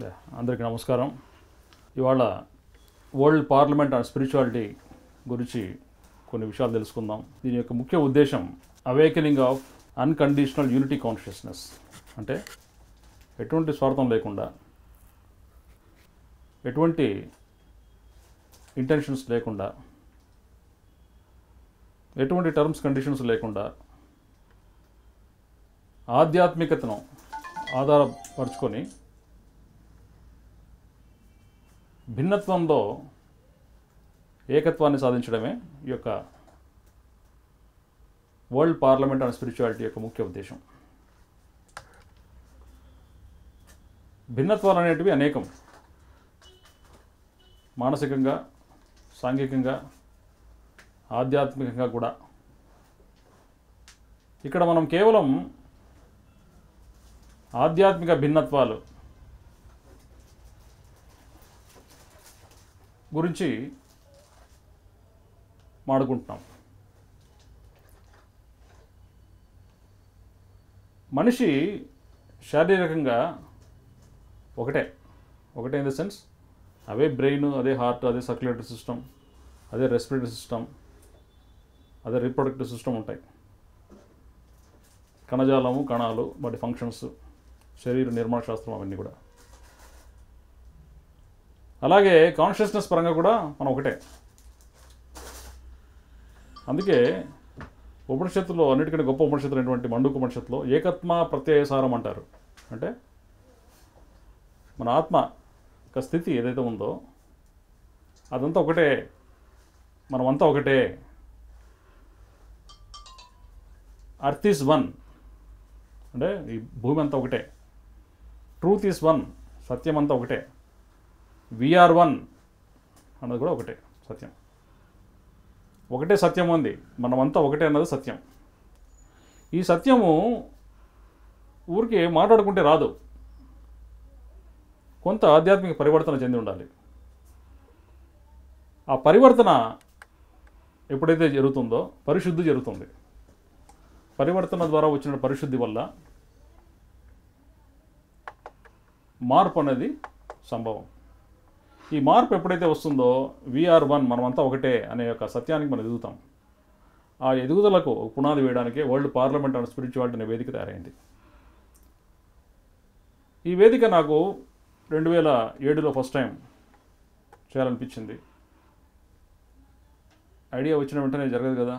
yeah, అందరికీ నమస్కారం ఇవాళ వరల్డ్ పార్లమెంట్ అండ్ స్పిరిచువాలిటీ గురించి కొన్ని విషయాలు తెలుసుకుందాం దీని యొక్క ముఖ్య ఉద్దేశం awakening of unconditional unity consciousness అంటే ఎటువంటి స్వార్థం లేకుండా ఎటువంటి ఇంటెన్షన్స్ లేకుండా ఎటువంటి టర్మ్స్ కండిషన్స్ లేకుండా ఆధ్యాత్మికతను ఆధారపరుచుకొని భిన్నత్వంలో ఏకత్వాన్ని సాధించడమే ఈ యొక్క వరల్డ్ పార్లమెంట్ అండ్ స్పిరిచువాలిటీ యొక్క ముఖ్య ఉద్దేశం భిన్నత్వాలు అనేటివి అనేకం మానసికంగా సాంఘికంగా ఆధ్యాత్మికంగా కూడా ఇక్కడ మనం కేవలం ఆధ్యాత్మిక భిన్నత్వాలు గురించి మాడుకుంటున్నాం మనిషి శారీరకంగా ఒకటే ఒకటే ఇన్ ద సెన్స్ అవే బ్రెయిన్ అదే హార్ట్ అదే సర్క్యులేటరీ సిస్టమ్ అదే రెస్పిరేటరీ సిస్టమ్ అదే రీప్రొడక్టివ్ సిస్టమ్ ఉంటాయి కణజాలము కణాలు వాటి ఫంక్షన్స్ శరీర నిర్మాణ శాస్త్రం అవన్నీ కూడా అలాగే కాన్షియస్నెస్ పరంగా కూడా మనం ఒకటే అందుకే ఉపనిషత్తులో అన్నిటికంటే గొప్ప ఉపనిషత్తులు అయినటువంటి మండుక ఉపనిషత్తులో ఏకత్మ ప్రత్యయసారం అంటారు అంటే మన ఆత్మ యొక్క స్థితి ఏదైతే ఉందో అదంతా ఒకటే మనమంతా ఒకటే అర్త్ ఈస్ వన్ అంటే ఈ భూమి అంతా ఒకటే ట్రూత్ ఈస్ వన్ సత్యం అంతా ఒకటే విఆర్ వన్ అన్నది కూడా ఒకటే సత్యం ఒకటే సత్యం ఉంది మనమంతా ఒకటే అన్నది సత్యం ఈ సత్యము ఊరికి మాట్లాడుకుంటే రాదు కొంత ఆధ్యాత్మిక పరివర్తన చెంది ఉండాలి ఆ పరివర్తన ఎప్పుడైతే జరుగుతుందో పరిశుద్ధి జరుగుతుంది పరివర్తన ద్వారా వచ్చిన పరిశుద్ధి వల్ల మార్పు అనేది సంభవం ఈ మార్పు ఎప్పుడైతే వస్తుందో వీఆర్ వన్ మనమంతా ఒకటే అనే యొక్క సత్యానికి మనం ఎదుగుతాం ఆ ఎదుగుదలకు ఒక పునాది వేయడానికి వరల్డ్ పార్లమెంట్ అండ్ స్పిరిచువాలిటీ అనే వేదిక తయారైంది ఈ వేదిక నాకు రెండు వేల ఏడులో ఫస్ట్ టైం చేయాలనిపించింది ఐడియా వచ్చిన వెంటనే జరగదు కదా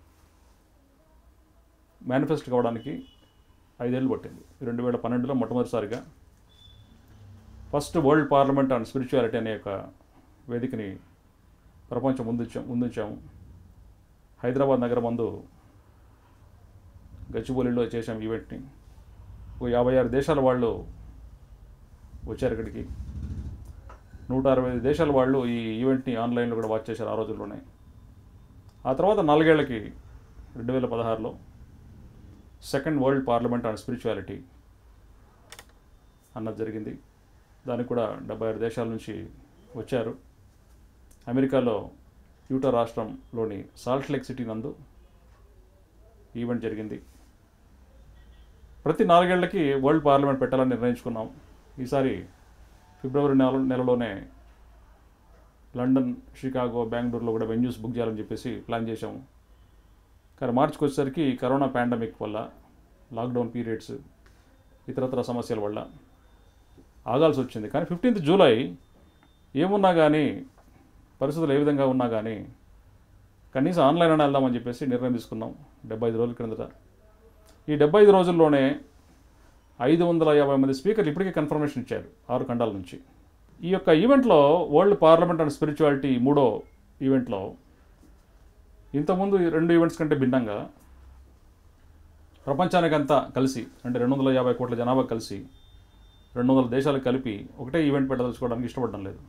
మేనిఫెస్ట్ కావడానికి ఐదేళ్ళు పట్టింది రెండు వేల పన్నెండులో మొట్టమొదటిసారిగా first World Parliament and spirituality అనే ఒక వేదికని ప్రపంచం ముందుంచాం ముందుంచాము హైదరాబాద్ నగరం మందు గచ్చిబౌలిలో చేసాం ఈవెంట్ని ఒక యాభై ఆరు దేశాల వాళ్ళు వచ్చారు ఇక్కడికి నూట అరవై ఐదు దేశాల వాళ్ళు ఈ ఈవెంట్ని ఆన్లైన్లో కూడా వాచ్ చేశారు ఆ రోజుల్లోనే ఆ తర్వాత నాలుగేళ్లకి రెండు వేల పదహారులో second World Parliament and spirituality అన్నది జరిగింది దానికి కూడా డెబ్బై ఆరు దేశాల నుంచి వచ్చారు అమెరికాలో యూటా రాష్ట్రంలోని సాల్ట్ లేక్ సిటీ నందు ఈవెంట్ జరిగింది ప్రతి నాలుగేళ్లకి వరల్డ్ పార్లమెంట్ పెట్టాలని నిర్ణయించుకున్నాం ఈసారి ఫిబ్రవరి నెల నెలలోనే లండన్ షికాగో బెంగళూరులో కూడా వెన్యూస్ బుక్ చేయాలని చెప్పేసి ప్లాన్ చేశాము కానీ మార్చికి వచ్చేసరికి కరోనా పాండమిక్ వల్ల లాక్డౌన్ పీరియడ్స్ ఇతరత్ర సమస్యల వల్ల ఆగాల్సి వచ్చింది కానీ ఫిఫ్టీన్త్ జూలై ఏమున్నా కానీ పరిస్థితులు ఏ విధంగా ఉన్నా కానీ కనీసం ఆన్లైన్ అని వెళ్దామని చెప్పేసి నిర్ణయం తీసుకున్నాం డెబ్బై ఐదు రోజుల క్రిందట ఈ డెబ్బై ఐదు రోజుల్లోనే ఐదు వందల యాభై మంది స్పీకర్లు ఇప్పటికే కన్ఫర్మేషన్ ఇచ్చారు ఆరు ఖండాల నుంచి ఈ యొక్క ఈవెంట్లో వరల్డ్ పార్లమెంట్ అండ్ స్పిరిచువాలిటీ మూడో ఈవెంట్లో ఇంతకుముందు ఈ రెండు ఈవెంట్స్ కంటే భిన్నంగా ప్రపంచానికంతా కలిసి అంటే రెండు వందల యాభై కోట్ల జనాభా కలిసి రెండు వందల దేశాలు కలిపి ఒకటే ఈవెంట్ పెట్టదలుచుకోవడానికి ఇష్టపడడం లేదు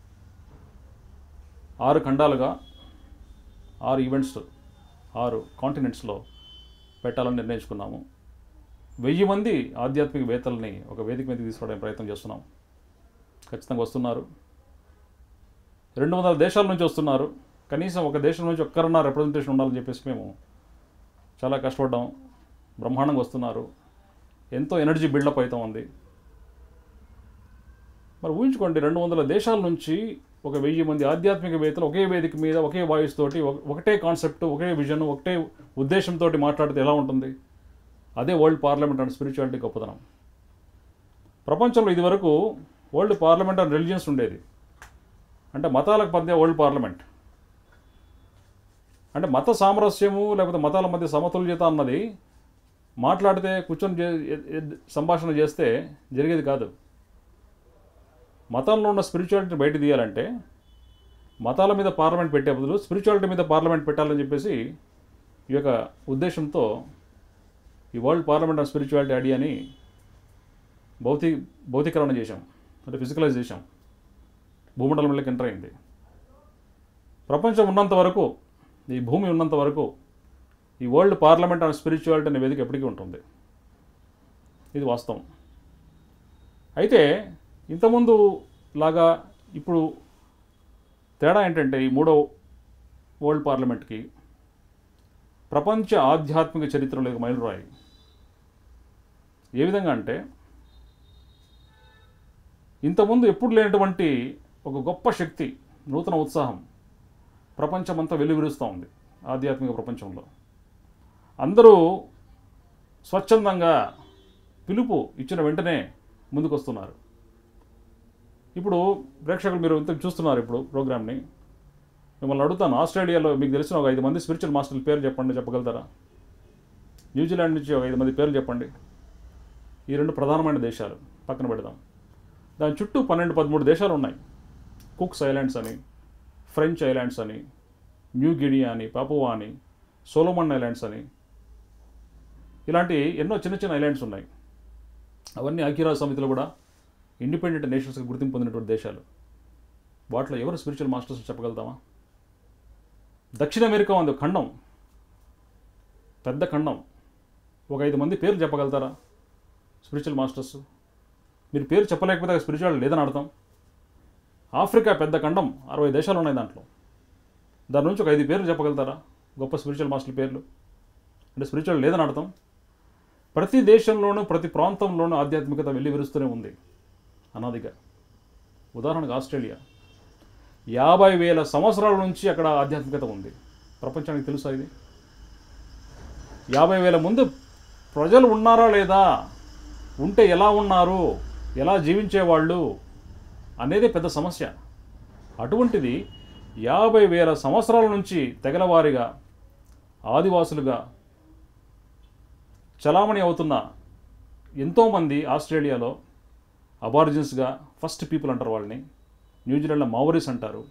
ఆరు ఖండాలుగా ఆరు ఈవెంట్స్ ఆరు కాంటినెంట్స్లో పెట్టాలని నిర్ణయించుకున్నాము వెయ్యి మంది ఆధ్యాత్మిక వేత్తల్ని ఒక వేదిక మీద తీసుకోవడానికి ప్రయత్నం చేస్తున్నాం ఖచ్చితంగా వస్తున్నారు రెండు వందల దేశాల నుంచి వస్తున్నారు కనీసం ఒక దేశం నుంచి ఒక్కరన్నా రిప్రజెంటేషన్ ఉండాలని చెప్పేసి మేము చాలా కష్టపడ్డాం బ్రహ్మాండంగా వస్తున్నారు ఎంతో ఎనర్జీ బిల్డప్ అవుతా ఉంది మరి ఊహించుకోండి రెండు వందల దేశాల నుంచి ఒక వెయ్యి మంది ఆధ్యాత్మికవేత్తలు ఒకే వేదిక మీద ఒకే వాయిస్ తోటి ఒక- ఒకటే కాన్సెప్ట్ ఒకే విజన్ ఒకటే ఉద్దేశంతో మాట్లాడితే ఎలా ఉంటుంది అదే వరల్డ్ పార్లమెంట్ అండ్ స్పిరిచువాలిటీ గొప్పతనం ప్రపంచంలో ఇదివరకు వరల్డ్ పార్లమెంట్ అండ్ రిలీజియన్స్ ఉండేది అంటే మతాలకు మధ్య వరల్డ్ పార్లమెంట్ అంటే మత సామరస్యము లేకపోతే మతాల మధ్య సమతుల్యత అన్నది మాట్లాడితే కూర్చొని చే- ఎ- ఎ- సంభాషణ చేస్తే జరిగేది కాదు మతంలో ఉన్న స్పిరిచువాలిటీని బయట తీయాలంటే మతాల మీద పార్లమెంట్ పెట్టే బదులు స్పిరిచువాలిటీ మీద పార్లమెంట్ పెట్టాలని చెప్పేసి ఈ యొక్క ఉద్దేశంతో ఈ వరల్డ్ పార్లమెంట్ ఆఫ్ స్పిరిచువాలిటీ ఐడియాని భౌతిక భౌతికరణ చేశాం అంటే ఫిజికలైజ్ చేశాం భూమండలంలోకి ఎంటర్ అయింది ప్రపంచం ఉన్నంత వరకు ఈ భూమి ఉన్నంత వరకు ఈ వరల్డ్ పార్లమెంట్ ఆన్ స్పిరిచువాలిటీ అనే వేదిక ఎప్పటికీ ఉంటుంది ఇది వాస్తవం అయితే ఇంతకుముందు లాగా ఇప్పుడు తేడా ఏంటంటే ఈ మూడో వరల్డ్ పార్లమెంట్కి ప్రపంచ ఆధ్యాత్మిక చరిత్రలో ఒక మైలురాయి ఏ విధంగా అంటే ఇంతకుముందు ఎప్పుడు లేనటువంటి ఒక గొప్ప శక్తి నూతన ఉత్సాహం ప్రపంచమంతా వెలువరుస్తూ ఉంది ఆధ్యాత్మిక ప్రపంచంలో అందరూ స్వచ్ఛందంగా పిలుపు ఇచ్చిన వెంటనే ముందుకొస్తున్నారు ఇప్పుడు ప్రేక్షకులు మీరు ఇంత చూస్తున్నారు ఇప్పుడు ప్రోగ్రామ్ని మిమ్మల్ని అడుగుతాను ఆస్ట్రేలియాలో మీకు తెలిసిన ఒక ఐదు మంది స్పిరిచువల్ మాస్టర్ల పేరు చెప్పండి చెప్పగలుగుతారా న్యూజిలాండ్ నుంచి ఒక ఐదు మంది పేర్లు చెప్పండి ఈ రెండు ప్రధానమైన దేశాలు పక్కన పెడదాం దాని చుట్టూ పన్నెండు పదమూడు దేశాలు ఉన్నాయి కుక్స్ ఐలాండ్స్ అని ఫ్రెంచ్ ఐలాండ్స్ అని న్యూ గిడియా అని పాపువా అని సోలోమన్ ఐలాండ్స్ అని ఇలాంటి ఎన్నో చిన్న చిన్న ఐలాండ్స్ ఉన్నాయి అవన్నీ ఐక్యరాజ్య సమితిలో కూడా ఇండిపెండెంట్ నేషన్స్కి గుర్తింపు పొందినటువంటి దేశాలు వాటిలో ఎవరు స్పిరిచువల్ మాస్టర్స్ చెప్పగలుగుతామా దక్షిణ అమెరికా ఉంది ఒక ఖండం పెద్ద ఖండం ఒక ఐదు మంది పేర్లు చెప్పగలుగుతారా స్పిరిచువల్ మాస్టర్స్ మీరు పేరు చెప్పలేకపోతే స్పిరిచువల్ లేదని అర్థం ఆఫ్రికా పెద్ద ఖండం అరవై దేశాలు ఉన్నాయి దాంట్లో దాని నుంచి ఒక ఐదు పేర్లు చెప్పగలుగుతారా గొప్ప స్పిరిచువల్ మాస్టర్ పేర్లు అంటే స్పిరిచువల్ లేదని అర్థం ప్రతి దేశంలోనూ ప్రతి ప్రాంతంలోనూ ఆధ్యాత్మికత వెళ్ళి విరుస్తూనే ఉంది అనాదిగా ఉదాహరణకు ఆస్ట్రేలియా యాభై వేల సంవత్సరాల నుంచి అక్కడ ఆధ్యాత్మికత ఉంది ప్రపంచానికి తెలుసా ఇది యాభై వేల ముందు ప్రజలు ఉన్నారా లేదా ఉంటే ఎలా ఉన్నారు ఎలా జీవించేవాళ్ళు అనేది పెద్ద సమస్య అటువంటిది యాభై వేల సంవత్సరాల నుంచి తెగలవారిగా ఆదివాసులుగా చలామణి అవుతున్న ఎంతోమంది ఆస్ట్రేలియాలో అబారిజిన్స్గా ఫస్ట్ పీపుల్ అంటారు వాళ్ళని న్యూజిలాండ్లో మావరీస్ అంటారు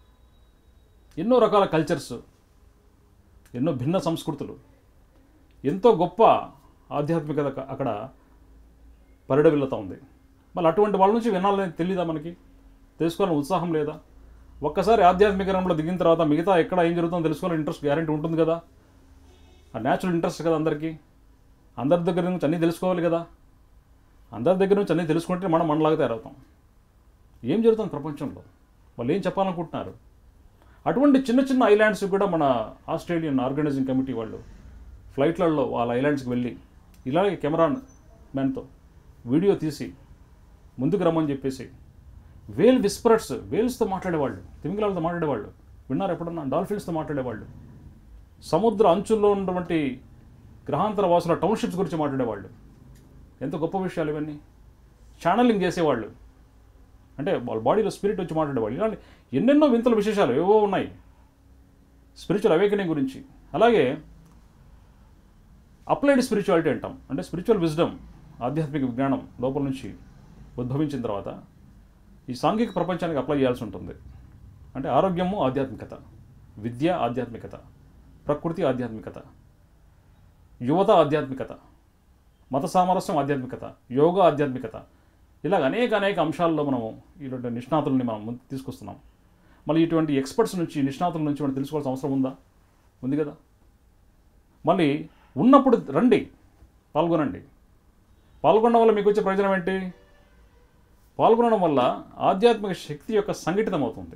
ఎన్నో రకాల కల్చర్స్ ఎన్నో భిన్న సంస్కృతులు ఎంతో గొప్ప ఆధ్యాత్మికత అక్క- అక్కడ పరిడవిల్లుతూ ఉంది మళ్ళీ అటువంటి వాళ్ళ నుంచి వినాలని తెలీదా మనకి తెలుసుకోవాలని ఉత్సాహం లేదా ఒక్కసారి ఆధ్యాత్మిక రంగంలో దిగిన తర్వాత మిగతా ఎక్కడ ఏం జరుగుతుందో తెలుసుకోవాలని ఇంట్రెస్ట్ గ్యారంటీ ఉంటుంది కదా ఆ న్యాచురల్ ఇంట్రెస్ట్ కదా అందరికీ అందరి దగ్గర నుంచి అన్నీ తెలుసుకోవాలి కదా అందరి దగ్గర నుంచి అన్నీ తెలుసుకుంటే మనం మనలాగా తయారవుతాం ఏం జరుగుతుంది ప్రపంచంలో వాళ్ళు ఏం చెప్పాలనుకుంటున్నారు అటువంటి చిన్న చిన్న ఐలాండ్స్ కూడా మన ఆస్ట్రేలియన్ ఆర్గనైజింగ్ కమిటీ వాళ్ళు ఫ్లైట్లలో వాళ్ళ ఐలాండ్స్కి వెళ్ళి ఇలాగే కెమెరా మ్యాన్తో వీడియో తీసి ముందుకు రమ్మని చెప్పేసి వేల్ విస్పరర్స్ వేల్స్తో మాట్లాడేవాళ్ళు తిమింగలాలతో మాట్లాడేవాళ్ళు విన్నారు ఎప్పుడన్నా డాల్ఫిన్స్తో మాట్లాడేవాళ్ళు సముద్ర అంచుల్లో ఉన్నటువంటి గ్రహాంతర వాసుల టౌన్షిప్స్ గురించి మాట్లాడేవాళ్ళు ఎంత గొప్ప విషయాలు ఇవన్నీ ఛానలింగ్ చేసేవాళ్ళు అంటే వాళ్ళ బాడీలో స్పిరిట్ వచ్చి మాట్లాడేవాళ్ళు ఇలాంటి ఎన్నెన్నో వింతల విశేషాలు ఏవో ఉన్నాయి స్పిరిచువల్ అవేకనింగ్ గురించి అలాగే అప్లైడ్ స్పిరిచువాలిటీ అంటాం అంటే స్పిరిచువల్ విజ్డమ్ ఆధ్యాత్మిక విజ్ఞానం లోపల నుంచి ఉద్భవించిన తర్వాత ఈ సాంఘిక ప్రపంచానికి అప్లై చేయాల్సి ఉంటుంది అంటే ఆరోగ్యము ఆధ్యాత్మికత విద్య ఆధ్యాత్మికత ప్రకృతి ఆధ్యాత్మికత యువత ఆధ్యాత్మికత మత సామరస్యం ఆధ్యాత్మికత యోగా ఆధ్యాత్మికత ఇలాగ అనేక అనేక అంశాల్లో మనము ఇలాంటి నిష్ణాతులని మనం ముందుకు తీసుకొస్తున్నాం మళ్ళీ ఇటువంటి ఎక్స్పర్ట్స్ నుంచి నిష్ణాతుల నుంచి మనం తెలుసుకోవాల్సిన అవసరం ఉందా ఉంది కదా మళ్ళీ ఉన్నప్పుడు రండి పాల్గొనండి పాల్గొనడం వల్ల మీకు వచ్చే ప్రయోజనం ఏంటి పాల్గొనడం వల్ల ఆధ్యాత్మిక శక్తి యొక్క సంఘటితం అవుతుంది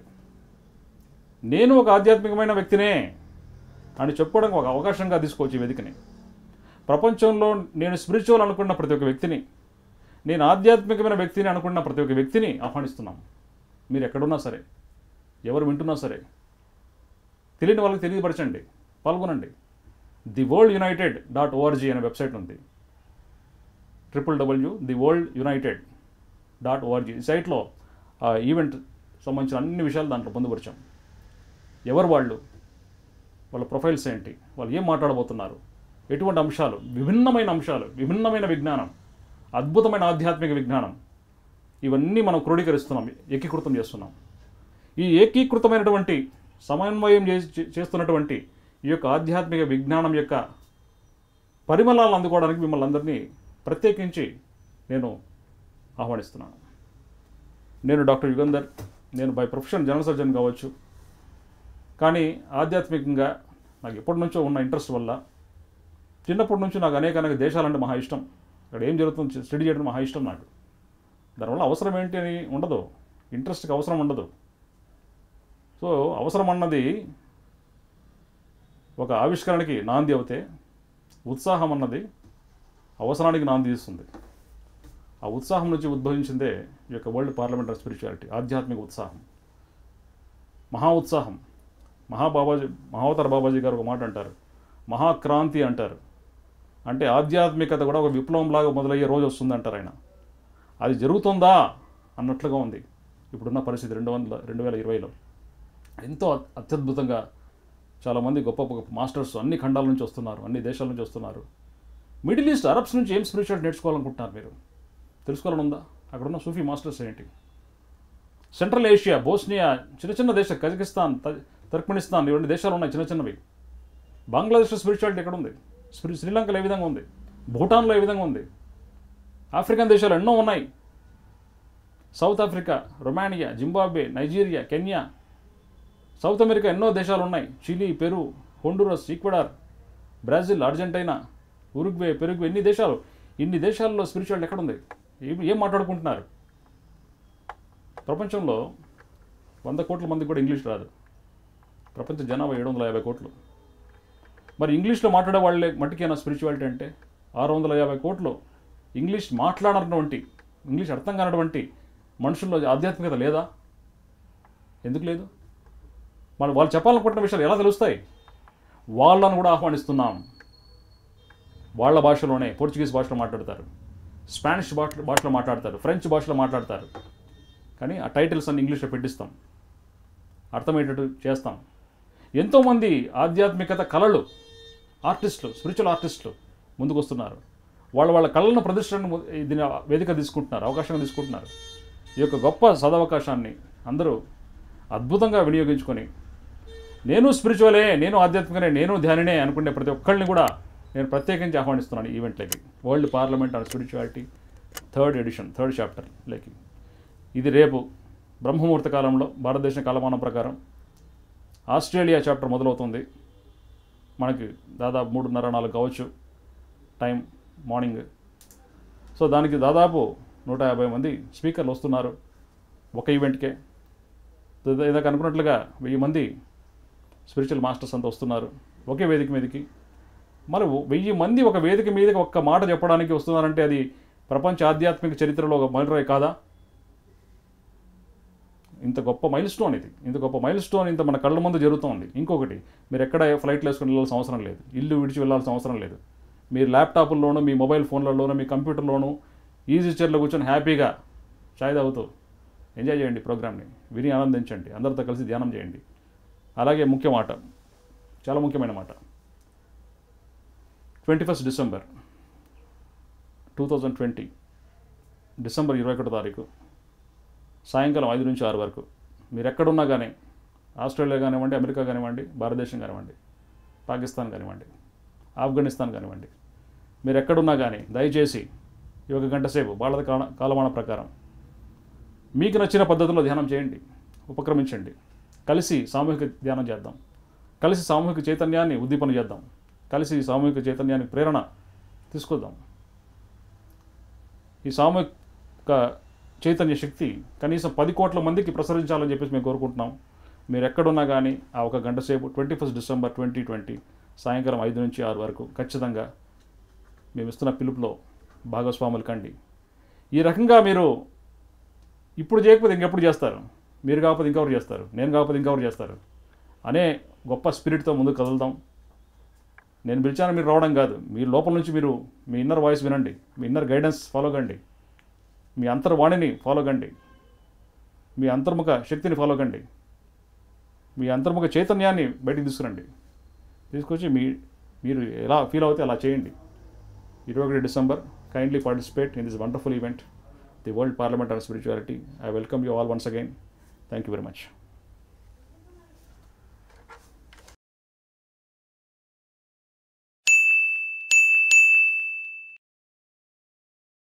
నేను ఒక ఆధ్యాత్మికమైన వ్యక్తినే అని చెప్పుకోవడానికి ఒక అవకాశంగా తీసుకోవచ్చు ఈ వేదికని ప్రపంచంలో నేను స్పిరిచువల్ అనుకున్న ప్రతి ఒక్క వ్యక్తిని నేను ఆధ్యాత్మికమైన వ్యక్తిని అనుకున్న ప్రతి ఒక్క వ్యక్తిని ఆహ్వానిస్తున్నాం మీరు ఎక్కడున్నా సరే ఎవరు వింటున్నా సరే తెలియని వాళ్ళకి తెలియపరచండి పాల్గొనండి the World United dot org అనే వెబ్సైట్ ఉంది triple W the World United dot org ఈ సైట్లో ఆ ఈవెంట్ సంబంధించిన అన్ని విషయాలు దాంట్లో పొందుపరిచాం ఎవరు వాళ్ళు వాళ్ళ ప్రొఫైల్స్ ఏంటి వాళ్ళు ఏం మాట్లాడబోతున్నారు ఎటువంటి అంశాలు విభిన్నమైన అంశాలు విభిన్నమైన విజ్ఞానం అద్భుతమైన ఆధ్యాత్మిక విజ్ఞానం ఇవన్నీ మనం క్రోడీకరిస్తున్నాం ఏకీకృతం చేస్తున్నాం ఈ ఏకీకృతమైనటువంటి సమన్వయం చేసి చేస్తున్నటువంటి ఈ యొక్క ఆధ్యాత్మిక విజ్ఞానం యొక్క పరిమళాలను అందుకోవడానికి మిమ్మల్ని అందరినీ ప్రత్యేకించి నేను ఆహ్వానిస్తున్నాను నేను డాక్టర్ యుగంధర్ నేను బై ప్రొఫెషన్ జనరల్ సర్జన్ కావచ్చు కానీ ఆధ్యాత్మికంగా నాకు ఎప్పటి నుంచో ఉన్న ఇంట్రెస్ట్ వల్ల చిన్నప్పటి నుంచి నాకు అనేక అనేక దేశాలంటే మహా ఇష్టం అక్కడ ఏం జరుగుతుందో స్టడీ చేయడం మహా ఇష్టం నాకు దానివల్ల అవసరం ఏంటి అని ఉండదు ఇంట్రెస్ట్కి అవసరం ఉండదు సో అవసరం అన్నది ఒక ఆవిష్కరణకి నాంది అవుతే ఉత్సాహం అన్నది అవసరానికి నాంది ఇస్తుంది ఆ ఉత్సాహం నుంచి ఉద్భవించిందే ఈ యొక్క వరల్డ్ పార్లమెంటరీ స్పిరిచువాలిటీ ఆధ్యాత్మిక ఉత్సాహం మహా ఉత్సాహం మహాబాబాజీ మహావతార బాబాజీ గారు ఒక మాట అంటారు మహాక్రాంతి అంటారు అంటే ఆధ్యాత్మికత కూడా ఒక విప్లవంలాగా మొదలయ్యే రోజు వస్తుంది అంటారు ఆయన అది జరుగుతుందా అన్నట్లుగా ఉంది ఇప్పుడున్న పరిస్థితి రెండు వందల రెండు వేల ఇరవైలో ఎంతో అత్- అత్యద్భుతంగా చాలామంది గొప్ప గొప్ప మాస్టర్స్ అన్ని ఖండాల నుంచి వస్తున్నారు అన్ని దేశాల నుంచి వస్తున్నారు మిడిల్ ఈస్ట్ అరబ్స్ నుంచి ఏం స్పిరిచువల్ నేర్చుకోవాలనుకుంటున్నారు మీరు తెలుసుకోవాలని ఉందా అక్కడ ఉన్న సూఫీ మాస్టర్స్ ఏంటి సెంట్రల్ ఏషియా బోస్నియా చిన్న చిన్న దేశం కజకిస్తాన్ త- తర్క్మెనిస్తాన్ ఇవన్నీ దేశాలు ఉన్నాయి చిన్న చిన్నవి బంగ్లాదేశ్లో స్పిరిచువాలిటీ ఎక్కడ ఉంది శ్రీ శ్రీలంకలో ఏ విధంగా ఉంది భూటాన్లో ఏ విధంగా ఉంది ఆఫ్రికన్ దేశాలు ఎన్నో ఉన్నాయి South Africa Romania Zimbabwe Nigeria Kenya South America ఎన్నో దేశాలు ఉన్నాయి Chile Peru Honduras Ecuador Brazil Argentina Uruguay Paraguay ఇన్ని దేశాలు ఇన్ని దేశాల్లో స్పిరిచువాలిటీ ఎక్కడ ఉంది ఏం ఏం మాట్లాడుకుంటున్నారు ప్రపంచంలో వంద కోట్ల మందికి కూడా ఇంగ్లీష్ రాదు ప్రపంచ జనాభా ఏడు వందల యాభై కోట్లు మరి ఇంగ్లీష్లో మాట్లాడే వాళ్ళే మట్టికేనా స్పిరిచువాలిటీ అంటే ఆరు వందల యాభై కోట్లు ఇంగ్లీష్ మాట్లాడనటువంటి ఇంగ్లీష్ అర్థం కానటువంటి మనుషుల్లో ఆధ్యాత్మికత లేదా ఎందుకు లేదు మనం వాళ్ళు చెప్పాలనుకుంటున్న విషయాలు ఎలా తెలుస్తాయి వాళ్ళను కూడా ఆహ్వానిస్తున్నాం వాళ్ళ భాషలోనే పోర్చుగీస్ భాషలో మాట్లాడతారు స్పానిష్ భాష భాషలో మాట్లాడతారు ఫ్రెంచ్ భాషలో మాట్లాడతారు కానీ ఆ టైటిల్స్ అన్ని ఇంగ్లీష్లో పెట్టిస్తాం అర్థమయ్యేటట్టు చేస్తాం ఎంతోమంది ఆధ్యాత్మికత కళలు ఆర్టిస్టులు స్పిరిచువల్ ఆర్టిస్టులు ముందుకు వస్తున్నారు వాళ్ళ వాళ్ళ కళలను ప్రదర్శనను దీని వేదిక తీసుకుంటున్నారు అవకాశంగా తీసుకుంటున్నారు ఈ యొక్క గొప్ప సదవకాశాన్ని అందరూ అద్భుతంగా వినియోగించుకొని నేను స్పిరిచువలే నేను ఆధ్యాత్మికనే నేను ధ్యానినే అనుకునే ప్రతి ఒక్కళ్ళని కూడా నేను ప్రత్యేకించి ఆహ్వానిస్తున్నాను ఈ ఈవెంట్లకి World Parliament on spirituality third edition third chapter లేకి ఇది రేపు బ్రహ్మముహూర్త కాలంలో భారతదేశం కాలమానం ప్రకారం ఆస్ట్రేలియా చాప్టర్ మొదలవుతుంది మనకి దాదాపు మూడున్నర నాలుగు కావచ్చు టైం మార్నింగ్ సో దానికి దాదాపు నూట యాభై మంది స్పీకర్లు వస్తున్నారు ఒక ఈవెంట్కే ఇద- ఇందాక అనుకున్నట్లుగా వెయ్యి మంది స్పిరిచువల్ మాస్టర్స్ అంతా వస్తున్నారు ఒకే వేదిక మీదకి మరి వెయ్యి మంది ఒక వేదిక మీదకి ఒక్క మాట చెప్పడానికి వస్తున్నారంటే అది ప్రపంచ ఆధ్యాత్మిక చరిత్రలో ఒక మైలురాయి కాదా ఇంత గొప్ప మైల్ స్టోన్ ఇది ఇంత గొప్ప మైల్ స్టోన్ ఇంత మన కళ్ళ ముందు జరుగుతోంది ఇంకొకటి మీరు ఎక్కడ ఫ్లైట్లో వేసుకుని వెళ్ళాల్సిన అవసరం లేదు ఇల్లు విడిచి వెళ్ళాల్సిన అవసరం లేదు మీరు ల్యాప్టాప్ల్లోనూ మీ మొబైల్ ఫోన్లలోనూ మీ కంప్యూటర్లోనూ ఈజీ చైర్లో కూర్చొని హ్యాపీగా చాయ్ తాగుతూ ఎంజాయ్ చేయండి ప్రోగ్రామ్ని విని ఆనందించండి అందరితో కలిసి ధ్యానం చేయండి అలాగే ముఖ్య మాట చాలా ముఖ్యమైన మాట twenty first December two thousand twenty December ఇరవై ఒకటో తారీఖు సాయంకాలం ఐదు నుంచి ఆరు వరకు మీరు ఎక్కడున్నా కానీ ఆస్ట్రేలియా కానివ్వండి అమెరికా కానివ్వండి భారతదేశం కానివ్వండి పాకిస్తాన్ కానివ్వండి ఆఫ్ఘనిస్తాన్ కానివ్వండి మీరు ఎక్కడున్నా కానీ దయచేసి ఈ ఒక గంట సేపు వాళ్ళ కాల కాలమాన ప్రకారం మీకు నచ్చిన పద్ధతిలో ధ్యానం చేయండి ఉపక్రమించండి కలిసి సామూహిక ధ్యానం చేద్దాం కలిసి సామూహిక చైతన్యాన్ని ఉద్దీపన చేద్దాం కలిసి సామూహిక చైతన్యానికి ప్రేరణ తీసుకొద్దాం ఈ సామూహిక చైతన్య శక్తి కనీసం పది కోట్ల మందికి ప్రసరించాలని చెప్పేసి మేము కోరుకుంటున్నాం మీరు ఎక్కడున్నా కానీ ఆ ఒక గంట సేపు twenty first December twenty twenty సాయంకాలం ఐదు నుంచి ఆరు వరకు ఖచ్చితంగా మేము ఇస్తున్న పిలుపులో భాగస్వాములు కండి ఈ రకంగా మీరు ఇప్పుడు చేయకపోతే ఇంకెప్పుడు చేస్తారు మీరు కాకపోతే ఇంకెవరు చేస్తారు నేను కాకపోతే ఇంకెవరు చేస్తారు అనే గొప్ప స్పిరిట్తో ముందుకు కదులుదాం నేను పిలిచాను మీరు రావడం కాదు మీ లోపల నుంచి మీరు మీ ఇన్నర్ వాయిస్ వినండి మీ ఇన్నర్ గైడెన్స్ ఫాలో కండి మీ అంతర్వాణిని ఫాలో కండి మీ అంతర్ముఖ శక్తిని ఫాలో కండి మీ అంతర్ముఖ చైతన్యాన్ని బయటికి తీసుకురండి తీసుకొచ్చి మీ మీరు ఎలా ఫీల్ అవుతే అలా చేయండి ఇరవై ఒకటి December kindly participate in this wonderful event the World Parliament on spirituality I welcome you all once again thank you very much